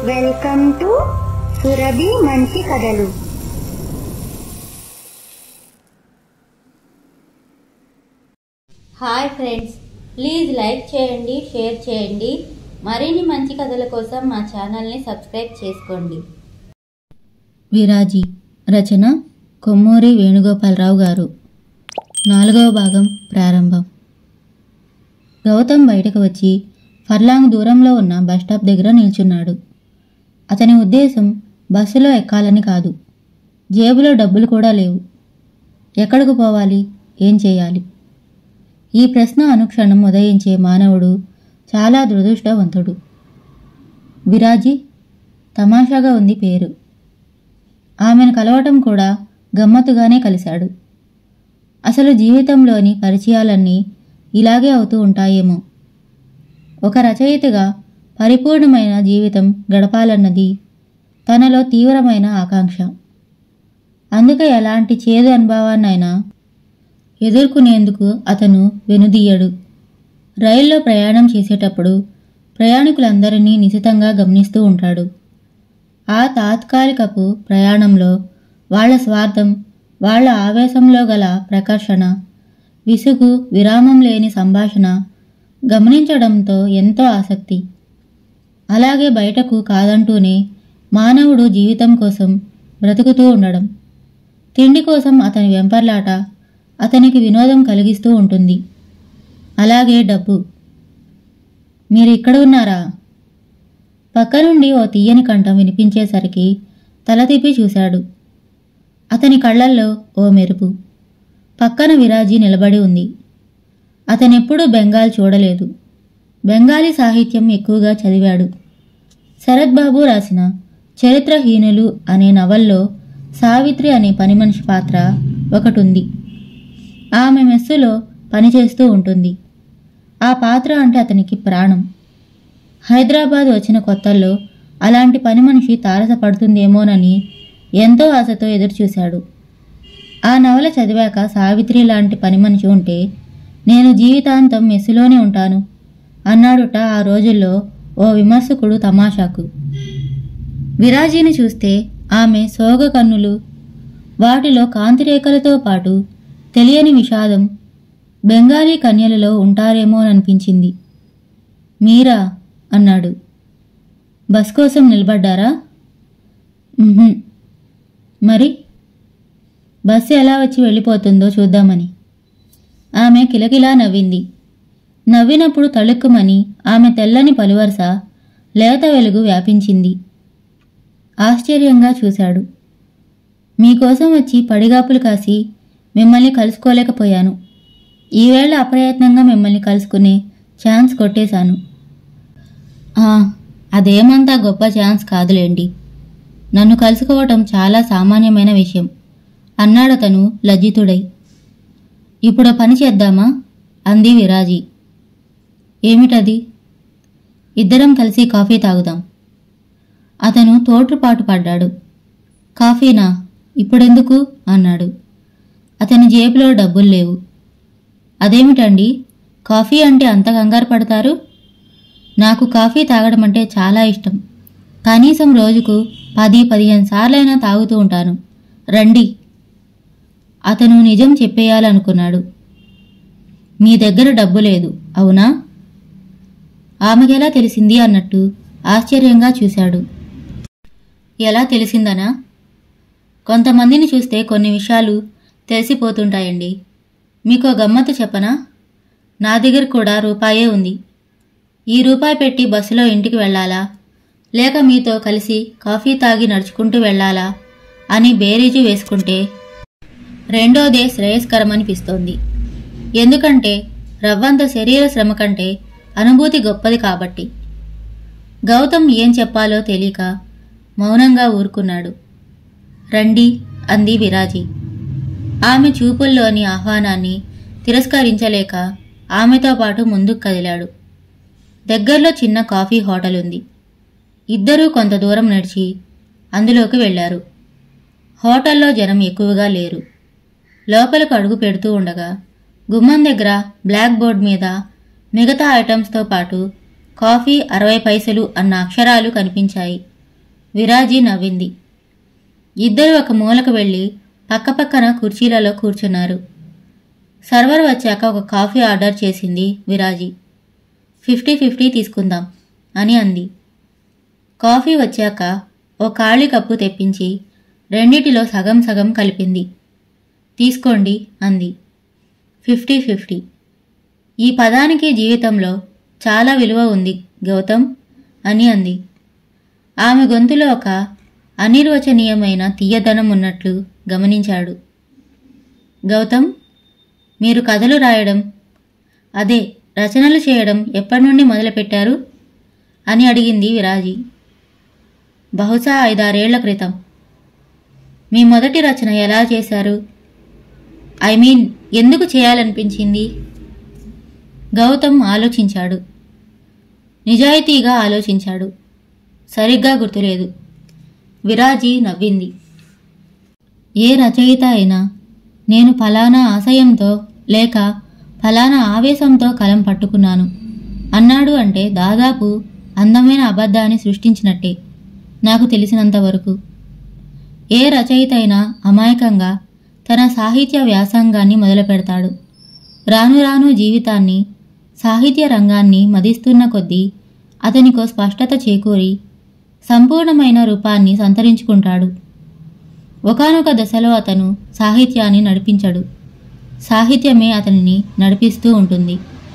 Welcome to Surabhi మంచి కథలు hi friends please like చేయండి షేర్ చేయండి మరిన్ని మంచి కథల కోసం మా ఛానల్ని సబ్స్క్రైబ్ చేసుకోండి విరాజీ రచన కొమ్మూరి వేణుగోపాలరావు గారు నాలుగవ భాగం ప్రారంభం గౌతమ్ బయటకు వచ్చి ఫర్లాంగ్ దూరంలో ఉన్న బస్టాప్ దగ్గర నిల్చున్నాడు అతని ఉద్దేశం బస్సులో ఎక్కాలని కాదు జేబులో డబ్బులు కూడా లేవు ఎక్కడికి పోవాలి ఏం చేయాలి ఈ ప్రశ్న అనుక్షణం ఉదయించే మానవుడు చాలా దురదృష్టవంతుడు విరాజీ తమాషాగా ఉంది పేరు ఆమెను కలవటం కూడా గమ్మత్తుగానే కలిశాడు అసలు జీవితంలోని పరిచయాలన్నీ ఇలాగే అవుతూ ఉంటాయేమో ఒక రచయితగా పరిపూర్ణమైన జీవితం గడపాలన్నది తనలో తీవ్రమైన ఆకాంక్ష అందుకే ఎలాంటి చేదు అనుభవాన్నైనా ఎదుర్కొనేందుకు అతను వెనుదీయడు రైల్లో ప్రయాణం చేసేటప్పుడు ప్రయాణికులందరినీ నిశితంగా గమనిస్తూ ఉంటాడు ఆ తాత్కాలికపు ప్రయాణంలో వాళ్ళ స్వార్థం వాళ్ళ ఆవేశంలో గల ప్రకర్షణ విసుగు విరామం లేని సంభాషణ గమనించడంతో ఎంతో ఆసక్తి అలాగే బయటకు కాదంటూనే మానవుడు జీవితం కోసం బ్రతుకుతూ ఉండడం తిండి కోసం అతని వెంపర్లాట అతనికి వినోదం కలిగిస్తూ ఉంటుంది అలాగే డబ్బు మీరు ఇక్కడ ఉన్నారా పక్క నుండి ఓ తీయని కంఠం వినిపించేసరికి తల తిప్పి చూశాడు అతని కళ్ళల్లో ఓ మెరుపు పక్కన విరాజీ నిలబడి ఉంది అతనెప్పుడూ బెంగాల్ చూడలేదు బెంగాలీ సాహిత్యం ఎక్కువగా చదివాడు శరత్ బాబు రాసిన చరిత్రహీనులు అనే నవల్లో సావిత్రి అనే పని మనిషి పాత్ర ఒకటి ఉంది ఆమె మెస్సులో పనిచేస్తూ ఉంటుంది ఆ పాత్ర అంటే అతనికి ప్రాణం హైదరాబాద్ వచ్చిన కొత్తల్లో అలాంటి పని మనిషి తారసపడుతుందేమోనని ఎంతో ఆశతో ఎదురుచూశాడు ఆ నవల చదివాక సావిత్రి లాంటి పని మనిషి ఉంటే నేను జీవితాంతం మెస్సులోనే ఉంటాను అన్నాడుట ఆ రోజుల్లో ఓ విమర్శకుడు తమాషాకు విరాజీని చూస్తే ఆమె సోగ కన్నులు వాటిలో కాంతిరేఖలతో పాటు తెలియని విషాదం బెంగాలీ కన్యలలో ఉంటారేమోననిపించింది మీరా అన్నాడు బస్ కోసం నిలబడ్డారా "ఉహుం." మరి బస్సు ఎలా వచ్చి వెళ్ళిపోతుందో చూద్దామని ఆమె కిలకిలా నవ్వింది నవ్వినప్పుడు తళుక్కుమని ఆమె తెల్లని పలువరస లేత వెలుగు వ్యాపించింది ఆశ్చర్యంగా చూశాడు మీకోసం వచ్చి పడిగాపులు కాసి మిమ్మల్ని కలుసుకోలేకపోయాను ఈవేళ అప్రయత్నంగా మిమ్మల్ని కలుసుకునే ఛాన్స్ కొట్టేశాను "ఆ, అదేమంతా గొప్ప ఛాన్స్ కాదులేండి నన్ను కలుసుకోవటం చాలా సామాన్యమైన విషయం అన్నాడతను లజ్జితుడై ఇప్పుడు పని చేద్దామా అంది విరాజీ ఏమిటది ఇద్దరం కలిసి కాఫీ తాగుదాం అతను తోట్రుపాటు పడ్డాడు కాఫీనా ఇప్పుడెందుకు అన్నాడు అతని జేబులో డబ్బులు లేవు అదేమిటండి కాఫీ అంటే అంత కంగారు పడతారు నాకు కాఫీ తాగడం అంటే చాలా ఇష్టం కనీసం రోజుకు పది పదిహేను సార్లైనా తాగుతూ ఉంటాను రండి అతను నిజం చెప్పేయాలనుకున్నాడు మీ దగ్గర డబ్బు లేదు అవునా ఆమెకెలా తెలిసింది అన్నట్టు ఆశ్చర్యంగా చూశాడు ఎలా తెలిసిందనా కొంతమందిని చూస్తే కొన్ని విషయాలు తెలిసిపోతుంటాయండి మీకు గమ్మత్తు చెప్పనా నా దగ్గర కూడా రూపాయే ఉంది ఈ రూపాయి పెట్టి బస్సులో ఇంటికి వెళ్ళాలా లేక మీతో కలిసి కాఫీ తాగి నడుచుకుంటూ వెళ్ళాలా అని బేరీజు వేసుకుంటే రెండోదే శ్రేయస్కరమనిపిస్తోంది ఎందుకంటే రవ్వంత శరీర శ్రమ కంటే అనుభూతి గొప్పది కాబట్టి గౌతమ్ ఏం చెప్పాలో తెలియక మౌనంగా ఊరుకున్నాడు రండి అంది విరాజీ ఆమె చూపుల్లోని ఆహ్వానాన్ని తిరస్కరించలేక ఆమెతో పాటు ముందుకు కదిలాడు దగ్గరలో చిన్న కాఫీ హోటల్ ఉంది ఇద్దరూ కొంత దూరం నడిచి అందులోకి వెళ్ళారు హోటల్లో జనం ఎక్కువగా లేరు లోపలకు అడుగు పెడుతూ ఉండగా గుమ్మం దగ్గర బ్లాక్ బోర్డ్ మీద మిగతా ఐటమ్స్తో పాటు కాఫీ అరవై పైసలు అన్న అక్షరాలు కనిపించాయి విరాజీ నవ్వింది ఇద్దరు ఒక మూలకు వెళ్ళి పక్కపక్కన కుర్చీలలో కూర్చున్నారు సర్వర్ వచ్చాక ఒక కాఫీ ఆర్డర్ చేసింది విరాజీ ఫిఫ్టీ ఫిఫ్టీ తీసుకుందాం అని అంది కాఫీ వచ్చాక ఓ ఖాళీ కప్పు తెప్పించి రెండిటిలో సగం సగం కలిపింది తీసుకోండి అంది ఫిఫ్టీ ఫిఫ్టీ ఈ పదానికి జీవితంలో చాలా విలువ ఉంది గౌతమ్ అని అంది ఆమె గొంతులో ఒక అనిర్వచనీయమైన తీయదనం ఉన్నట్లు గమనించాడు గౌతమ్ మీరు కథలు రాయడం అదే రచనలు చేయడం ఎప్పటి నుండి మొదలుపెట్టారు అని అడిగింది విరాజీ బహుశా ఐదారేళ్ల క్రితం మీ మొదటి రచన ఎలా చేశారు ఐ మీన్ ఎందుకు చేయాలనిపించింది గౌతమ్ ఆలోచించాడు నిజాయితీగా ఆలోచించాడు సరిగ్గా గుర్తులేదు విరాజీ నవ్వింది ఏ రచయిత అయినా నేను ఫలానా ఆశయంతో లేక ఫలానా ఆవేశంతో కలం పట్టుకున్నాను అన్నాడు అంటే దాదాపు అందమైన అబద్ధాన్ని సృష్టించినట్టే నాకు తెలిసినంత వరకు ఏ రచయిత అయినా అమాయకంగా తన సాహిత్య వ్యాసంగాన్ని మొదలు పెడతాడు రాను రాను జీవితాన్ని సాహిత్య రంగాన్ని మదిస్తున్న కొద్దీ అతనికో స్పష్టత చేకూరి సంపూర్ణమైన రూపాన్ని సంతరించుకుంటాడు ఒకానొక దశలో అతను సాహిత్యాన్ని నడిపించడు సాహిత్యమే అతనిని నడిపిస్తూ ఉంటుంది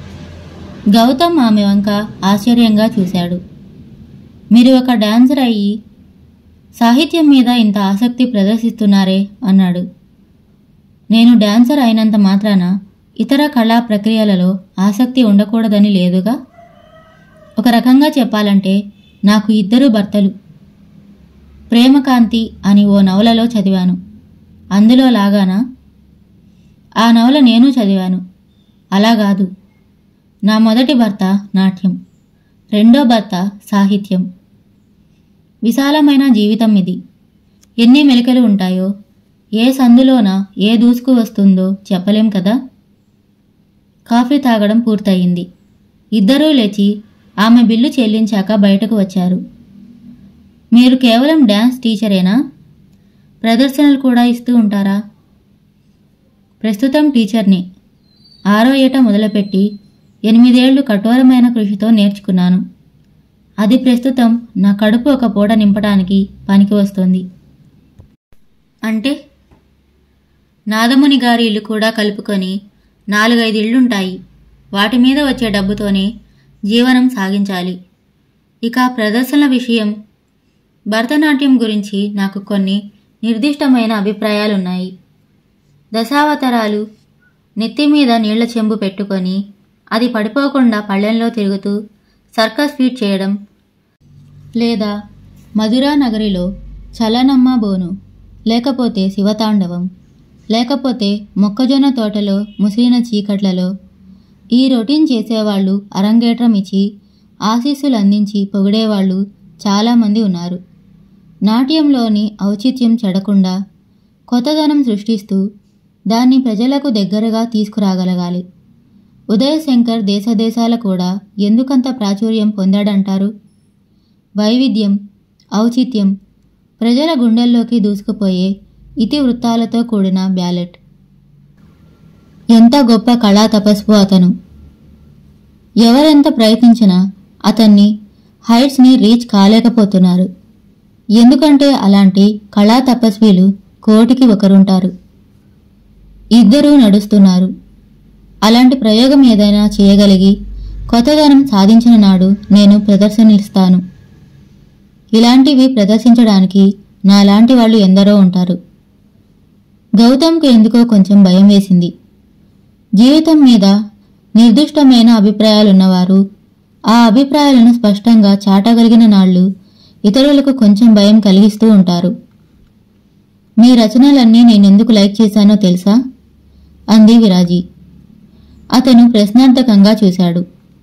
గౌతమ్ ఆమె వంక ఆశ్చర్యంగా చూశాడు మీరు ఒక డాన్సర్ అయ్యి సాహిత్యం మీద ఇంత ఆసక్తి ప్రదర్శిస్తున్నారే అన్నాడు నేను డాన్సర్ అయినంత మాత్రాన ఇతర కళా ప్రక్రియలలో ఆసక్తి ఉండకూడదని లేదుగా ఒక రకంగా చెప్పాలంటే నాకు ఇద్దరు భర్తలు ప్రేమకాంతి అని ఓ నవలలో చదివాను అందులో లాగానా ఆ నవల నేను చదివాను అలా కాదు నా మొదటి భర్త నాట్యం రెండో భర్త సాహిత్యం విశాలమైన జీవితం ఇది ఎన్ని మెలికలు ఉంటాయో ఏ సందులోన ఏ దూసుకు వస్తుందో చెప్పలేం కదా కాఫీ తాగడం పూర్తయింది ఇద్దరూ లేచి ఆమె బిల్లు చెల్లించాక బయటకు వచ్చారు మీరు కేవలం డ్యాన్స్ టీచరేనా ప్రదర్శనలు కూడా ఇస్తూ ఉంటారా ప్రస్తుతం టీచర్ని ఆరో ఏట మొదలుపెట్టి ఎనిమిదేళ్లు కఠోరమైన కృషితో నేర్చుకున్నాను అది ప్రస్తుతం నా కడుపు ఒక పూట నింపడానికి పనికి వస్తుంది అంటే నాదముని గారి ఇల్లు కూడా కలుపుకొని నాలుగైదు ఇళ్లుంటాయి వాటి మీద వచ్చే డబ్బుతోనే జీవనం సాగించాలి ఇక ప్రదర్శనల విషయం భరతనాట్యం గురించి నాకు కొన్ని నిర్దిష్టమైన అభిప్రాయాలున్నాయి దశావతారాలు నెత్తి మీద నీళ్ల చెంబు పెట్టుకొని అది పడిపోకుండా పళ్ళెంలో తిరుగుతూ సర్కస్ ఫీట్ చేయడం లేదా మధురా నగరిలో చలనమ్మ బోను లేకపోతే శివతాండవం లేకపోతే మొక్కజొన్న తోటలో ముసిరిన చీకట్లలో ఈ రొటీన్ చేసేవాళ్ళు అరంగేట్రం ఇచ్చి ఆశీస్సులు అందించి పొగిడేవాళ్ళు చాలామంది ఉన్నారు నాట్యంలోని ఔచిత్యం చెడకుండా కొత్తదనం సృష్టిస్తూ దాన్ని ప్రజలకు దగ్గరగా తీసుకురాగలగాలి ఉదయశంకర్ దేశదేశాల కూడా ఎందుకంత ప్రాచుర్యం పొందాడంటారు వైవిధ్యం ఔచిత్యం ప్రజల గుండెల్లోకి దూసుకుపోయే ఇతివృత్తాలతో కూడిన బ్యాలెట్ ఎంత గొప్ప కళా తపస్సు అతను ఎవరెంత ప్రయత్నించినా అతన్ని హైట్స్ని రీచ్ కాలేకపోతున్నారు ఎందుకంటే అలాంటి కళా తపస్వీలు కోటికి ఒకరుంటారు ఇద్దరూ నడుస్తున్నారు అలాంటి ప్రయోగం ఏదైనా చేయగలిగి కొత్తదనం సాధించిన నాడు నేను ప్రదర్శనిస్తాను ఇలాంటివి ప్రదర్శించడానికి నాలాంటి వాళ్ళు ఎందరో ఉంటారు గౌతమ్కు ఎందుకో కొంచెం భయం వేసింది జీవితం మీద నిర్దిష్టమైన అభిప్రాయాలున్నవారు ఆ అభిప్రాయాలను స్పష్టంగా చాటగలిగిన నాళ్ళు ఇతరులకు కొంచెం భయం కలిగిస్తూ ఉంటారు మీ రచనలన్నీ నేనెందుకు లైక్ చేశానో తెలుసా అంది విరాజీ అతను ప్రశ్నార్థకంగా చూశాడు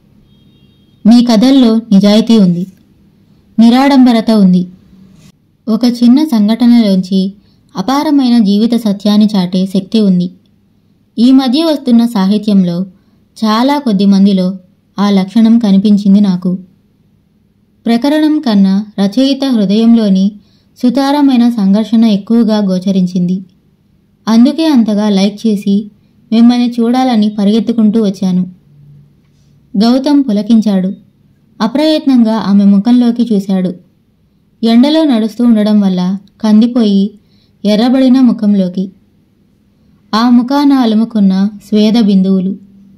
మీ కథల్లో నిజాయితీ ఉంది నిరాడంబరత ఉంది ఒక చిన్న సంఘటనలోంచి అపారమైన జీవిత సత్యాన్ని చాటే శక్తి ఉంది ఈ మధ్య వస్తున్న సాహిత్యంలో చాలా కొద్ది మందిలో ఆ లక్షణం కనిపించింది నాకు ప్రకరణం కన్నా రచయిత హృదయంలోని సుతారమైన సంఘర్షణ ఎక్కువగా గోచరించింది అందుకే అంతగా లైక్ చేసి మిమ్మల్ని చూడాలని పరిగెత్తుకుంటూ వచ్చాను గౌతమ్ పులకించాడు అప్రయత్నంగా ఆమె ముఖంలోకి చూశాడు ఎండలో నడుస్తూ ఉండడం వల్ల కందిపోయి ఎర్రబడిన ముఖంలోకి ఆ ముఖాన అలుముకున్న స్వేద బిందువులు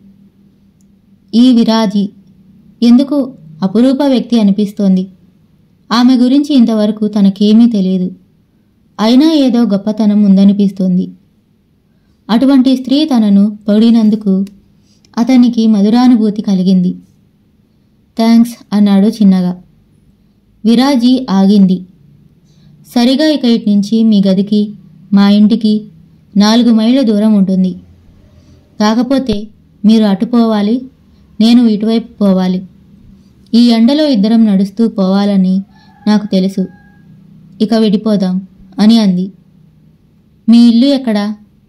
ఈ విరాజి ఎందుకు అపురూప వ్యక్తి అనిపిస్తోంది ఆమె గురించి ఇంతవరకు తనకేమీ తెలియదు అయినా ఏదో గొప్పతనం ఉందనిపిస్తోంది అటువంటి స్త్రీ తనను పొడినందుకు అతనికి మధురానుభూతి కలిగింది థ్యాంక్స్ అన్నాడు చిన్నగా విరాజీ ఆగింది సరిగా ఇక ఇటు నుంచి మీ గదికి మా ఇంటికి నాలుగు మైళ్ళ దూరం ఉంటుంది కాకపోతే మీరు అటు పోవాలి నేను ఇటువైపు పోవాలి ఈ ఎండలో ఇద్దరం నడుస్తూ పోవాలని నాకు తెలుసు ఇక విడిపోదాం అని అంది మీ ఇల్లు ఎక్కడా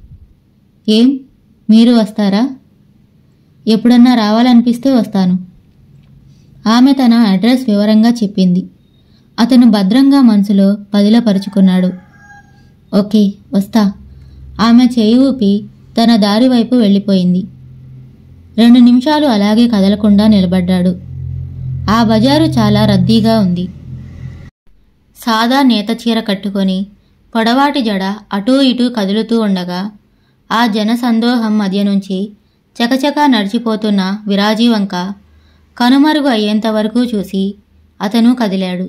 ఏం మీరు వస్తారా ఎప్పుడన్నా రావాలనిపిస్తే వస్తాను ఆమె తన అడ్రస్ వివరంగా చెప్పింది అతను భద్రంగా మనసులో పదిలపరుచుకున్నాడు ఓకే వస్తా ఆమె చేయి ఊపి తన దారి వైపు వెళ్ళిపోయింది రెండు నిమిషాలు అలాగే కదలకుండా నిలబడ్డాడు ఆ బజారు చాలా రద్దీగా ఉంది సాదా నేత చీర కట్టుకొని పొడవాటి జడ అటూ ఇటూ కదులుతూ ఉండగా ఆ జన సందోహం మధ్య నుంచి చకచకా నడిచిపోతున్న విరాజీ వంక కనుమరుగు అయ్యేంత వరకు చూసి అతను కదిలాడు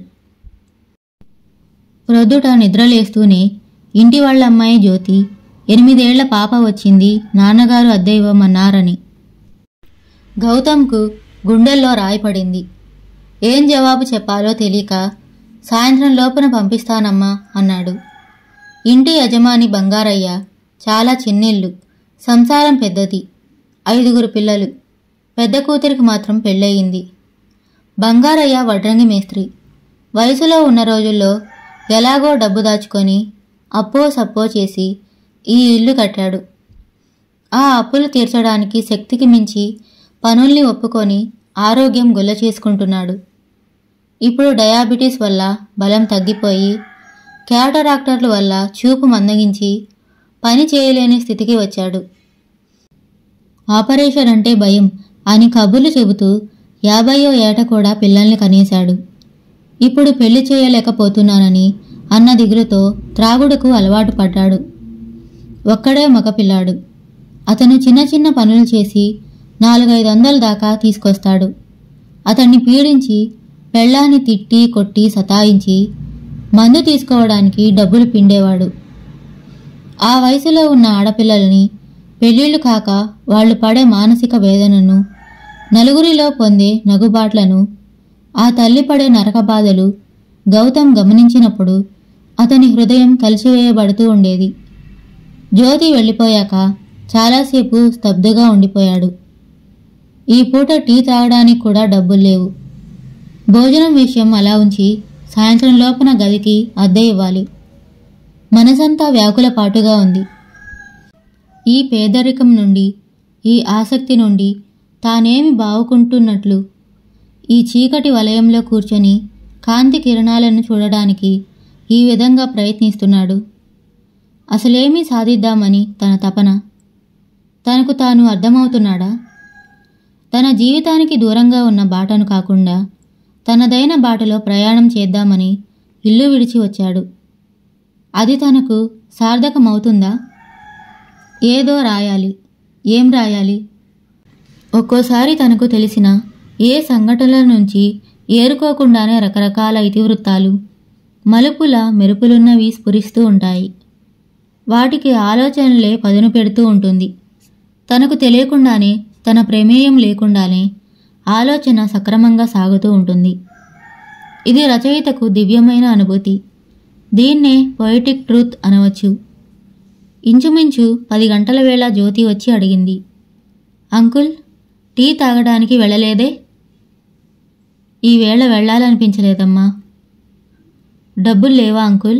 ప్రొద్దుట నిద్రలేస్తూనే ఇంటి వాళ్ళమ్మాయి జ్యోతి ఎనిమిదేళ్ల పాప వచ్చింది నాన్నగారు అద్దె ఇవ్వమన్నారని గౌతమ్కు గుండెల్లో రాయిపడింది ఏం జవాబు చెప్పాలో తెలియక సాయంత్రం లోపున పంపిస్తానమ్మా అన్నాడు ఇంటి యజమాని బంగారయ్య చాలా చిన్నిల్లు సంసారం పెద్దది ఐదుగురు పిల్లలు పెద్ద కూతురికి మాత్రం పెళ్ళయింది బంగారయ్య వడ్రంగి మేస్త్రి వయసులో ఉన్న రోజుల్లో ఎలాగో డబ్బు దాచుకొని అప్పో సప్పో చేసి ఈ ఇల్లు కట్టాడు ఆ అప్పులు తీర్చడానికి శక్తికి మించి పనుల్ని ఒప్పుకొని ఆరోగ్యం గుల్ల చేసుకుంటున్నాడు ఇప్పుడు డయాబెటీస్ వల్ల బలం తగ్గిపోయి క్యాటరాక్టర్ల వల్ల చూపు మందగించి పని చేయలేని స్థితికి వచ్చాడు ఆపరేషన్ అంటే భయం అని కబుర్లు చెబుతూ యాభయో ఏట కూడా పిల్లల్ని కనేశాడు ఇప్పుడు పెళ్లి చేయలేకపోతున్నానని అన్న దిగులుతో త్రాగుడుకు అలవాటు పడ్డాడు ఒక్కడే మగపిల్లాడు అతను చిన్న చిన్న పనులు చేసి నాలుగైదు వందల దాకా తీసుకొస్తాడు అతన్ని పీడించి పెళ్ళాన్ని తిట్టి కొట్టి సతాయించి మందు తీసుకోవడానికి డబ్బులు పిండేవాడు ఆ వయసులో ఉన్న ఆడపిల్లలని పెళ్ళిళ్ళు కాక వాళ్ళు పడే మానసిక వేదనను నలుగురిలో పొందే నగుబాట్లను ఆ తల్లి పడే నరక బాధలు గౌతమ్ గమనించినప్పుడు అతని హృదయం కలిసివేయబడుతూ ఉండేది జ్యోతి వెళ్ళిపోయాక చాలాసేపు స్తబ్దుగా ఉండిపోయాడు ఈ పూట టీ తాగడానికి కూడా డబ్బులు లేవు భోజనం విషయం అలా ఉంచి సాయంత్రం లోపున గదికి అద్దె ఇవ్వాలి మనసంతా వ్యాకుల పాటుగా ఉంది ఈ పేదరికం నుండి ఈ ఆసక్తి నుండి తానేమి బావుకుంటున్నట్లు ఈ చీకటి వలయంలో కూర్చొని కాంతి కిరణాలను చూడడానికి ఈ విధంగా ప్రయత్నిస్తున్నాడు అసలేమీ సాధిద్దామని తన తపన తనకు తాను అర్థమవుతున్నాడా తన జీవితానికి దూరంగా ఉన్న బాటను కాకుండా తనదైన బాటలో ప్రయాణం చేద్దామని ఇల్లు విడిచి వచ్చాడు అది తనకు సార్థకమవుతుందా ఏదో రాయాలి ఏం రాయాలి ఒక్కోసారి తనకు తెలిసిన ఏ సంఘటనల నుంచి ఏరుకోకుండానే రకరకాల ఇతివృత్తాలు మలుపుల మెరుపులున్నవి స్ఫురిస్తూ ఉంటాయి వాటికి ఆలోచనలే పదును పెడుతూ ఉంటుంది తనకు తెలియకుండానే తన ప్రమేయం లేకుండానే ఆలోచన సక్రమంగా సాగుతూ ఉంటుంది ఇది రచయితకు దివ్యమైన అనుభూతి దీన్నే పొయిటిక్ ట్రూత్ అనవచ్చు ఇంచుమించు పది గంటల వేళ జ్యోతి వచ్చి అడిగింది అంకుల్ టీ తాగడానికి వెళ్ళలేదే ఈ వేళ వెళ్ళాలనిపించలేదమ్మా డబ్బులు లేవా అంకుల్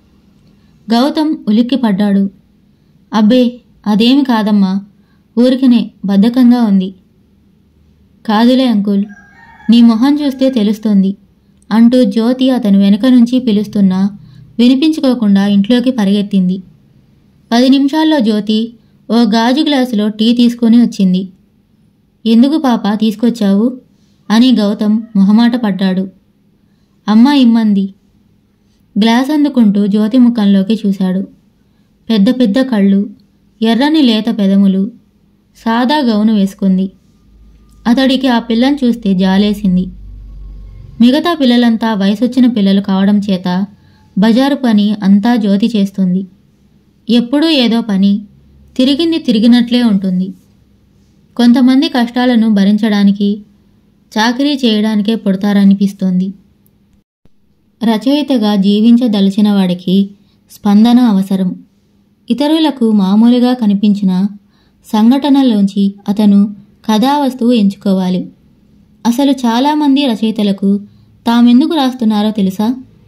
గౌతమ్ ఉలిక్కి పడ్డాడు అబ్బే అదేమి కాదమ్మా ఊరికనే బద్ధకంగా ఉంది కాదులే అంకుల్ నీ మొహం చూస్తే తెలుస్తోంది అంటూ జ్యోతి అతను వెనుక నుంచి పిలుస్తున్నా వినిపించుకోకుండా ఇంట్లోకి పరిగెత్తింది పది నిమిషాల్లో జ్యోతి ఓ గాజు గ్లాసులో టీ తీసుకొని వచ్చింది ఎందుకు పాప తీసుకొచ్చావు అని గౌతమ్ మొహమాట పడ్డాడు అమ్మ ఇమ్మంది గ్లాస్ అందుకుంటూ జ్యోతి ముఖంలోకి చూశాడు పెద్ద పెద్ద కళ్ళు ఎర్రని లేత పెదములు సాదా గౌను వేసుకుంది అతడికి ఆ పిల్లని చూస్తే జాలేసింది మిగతా పిల్లలంతా వయసొచ్చిన పిల్లలు కావడం చేత బజారు పని అంతా జ్యోతి చేస్తుంది ఎప్పుడూ ఏదో పని తిరిగింది తిరిగినట్లే ఉంటుంది కొంతమంది కష్టాలను భరించడానికి చాకరీ చేయడానికే పుడతారనిపిస్తోంది రచయితగా జీవించదలిచిన వాడికి స్పందన అవసరం ఇతరులకు మామూలుగా కనిపించిన సంఘటనలోంచి అతను కథావస్తువు ఎంచుకోవాలి అసలు చాలామంది రచయితలకు తామెందుకు రాస్తున్నారో తెలుసా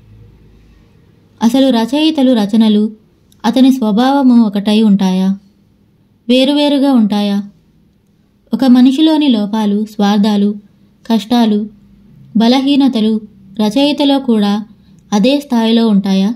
అసలు రచయితలు రచనలు అతని స్వభావము ఒకటై ఉంటాయా వేరువేరుగా ఉంటాయా ఒక మనిషిలోని లోపాలు స్వార్థాలు కష్టాలు బలహీనతలు రచయితలో కూడా అదే స్థాయిలో ఉంటాయా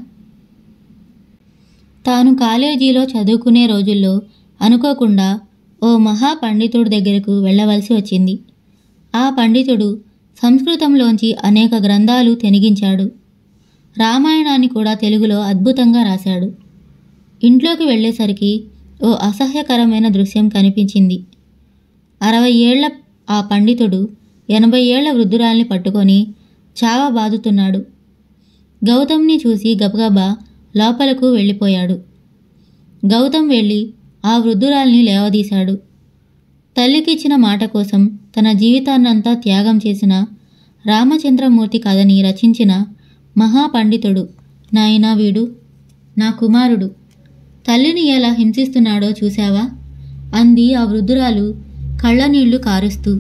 తాను కాలేజీలో చదువుకునే రోజుల్లో అనుకోకుండా ఓ మహా పండితుడి దగ్గరకు వెళ్ళవలసి వచ్చింది ఆ పండితుడు సంస్కృతంలోంచి అనేక గ్రంథాలు తెనిగించాడు రామాయణాన్ని కూడా తెలుగులో అద్భుతంగా రాశాడు ఇంట్లోకి వెళ్ళేసరికి ఓ అసహ్యకరమైన దృశ్యం కనిపించింది అరవై ఏళ్ల ఆ పండితుడు ఎనభై ఏళ్ల వృద్ధురాల్ని పట్టుకొని చావ బాదుతున్నాడు గౌతమ్ని చూసి గబగబా లోపలకు వెళ్ళిపోయాడు గౌతమ్ వెళ్ళి ఆ వృద్ధురాల్ని లేవదీశాడు తల్లికిచ్చిన మాట కోసం తన జీవితాన్నంతా త్యాగం చేసిన రామచంద్రమూర్తి కథని రచించిన మహాపండితుడు నాయనా వీడు నా కుమారుడు తల్లిని ఎలా హింసిస్తున్నాడో చూశావా అంది ఆ వృద్ధురాలు కళ్ళనీళ్లు కారుస్తూ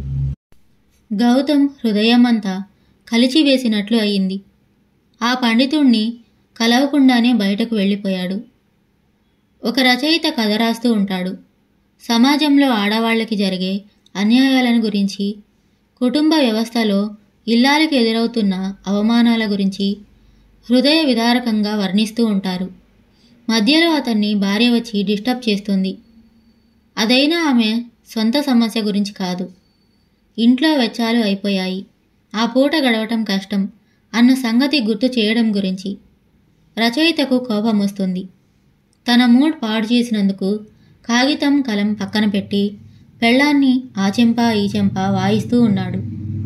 గౌతమ్ హృదయమంతా కలిచివేసినట్లు అయింది ఆ పండితుణ్ణి కలవకుండానే బయటకు వెళ్ళిపోయాడు ఒక రచయిత కథ రాస్తూ ఉంటాడు సమాజంలో ఆడవాళ్ళకి జరిగే అన్యాయాలను గురించి కుటుంబ వ్యవస్థలో ఇల్లాలకి ఎదురవుతున్న అవమానాల గురించి హృదయ విదారకంగా వర్ణిస్తూ ఉంటారు మధ్యలో అతన్ని భార్య వచ్చి డిస్టర్బ్ చేస్తుంది అదైనా ఆమె సొంత సమస్య గురించి కాదు ఇంట్లో వెచ్చాలు అయిపోయాయి ఆ పూట గడవటం కష్టం అన్న సంగతి గుర్తు చేయడం గురించి రచయితకు కోపం వస్తుంది తన మూడ్ పాడు చేసినందుకు కాగితం కలం పక్కన పెట్టి పెళ్ళాన్ని ఆ చెంప ఈ చెంప వాయిస్తూ ఉన్నాడు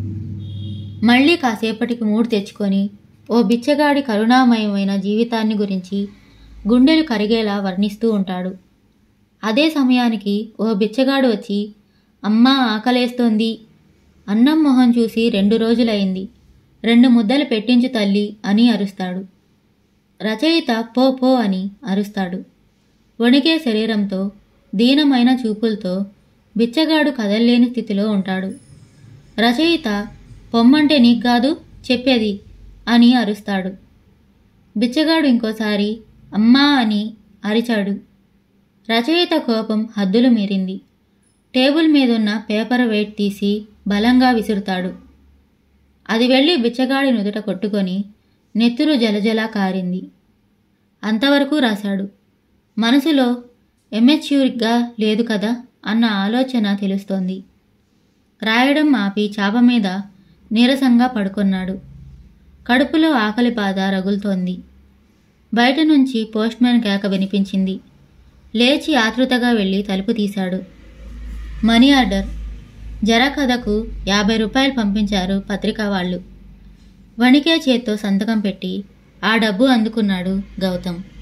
మళ్ళీ కాసేపటికి మూడు తెచ్చుకొని ఓ బిచ్చగాడి కరుణామయమైన జీవితాన్ని గురించి గుండెలు కరిగేలా వర్ణిస్తూ ఉంటాడు అదే సమయానికి ఓ బిచ్చగాడు వచ్చి అమ్మా ఆకలేస్తోంది అన్నం మొహం చూసి రెండు రోజులైంది రెండు ముద్దలు పెట్టించు తల్లి అని అరుస్తాడు రచయిత పో పో అని అరుస్తాడు వణికే శరీరంతో దీనమైన చూపులతో బిచ్చగాడు కదల్లేని స్థితిలో ఉంటాడు రచయిత పొమ్మంటే నీకు కాదు చెప్పేది అని అరుస్తాడు బిచ్చగాడు ఇంకోసారి అమ్మా అని అరిచాడు రచయిత కోపం హద్దులు మీరింది టేబుల్ మీదున్న పేపర్ వెయిట్ తీసి బలంగా విసురుతాడు అది వెళ్ళి బిచ్చగాడి నుదుట కొట్టుకొని నెత్తురు జలజలా కారింది అంతవరకు రాశాడు మనసులో ఎమెచ్యూర్గా లేదు కదా అన్న ఆలోచన తెలుస్తోంది రాయడం ఆపి చాప మీద నీరసంగా పడుకున్నాడు కడుపులో ఆకలి బాధ రగులుతోంది బయట నుంచి పోస్ట్మ్యాన్ కేక వినిపించింది లేచి ఆతృతగా వెళ్ళి తలుపు తీశాడు మనీ ఆర్డర్ జర కథకు యాభై రూపాయలు పంపించారు పత్రికా వాళ్ళు వణికే చేత్తో సంతకం పెట్టి ఆ డబ్బు అందుకున్నాడు గౌతమ్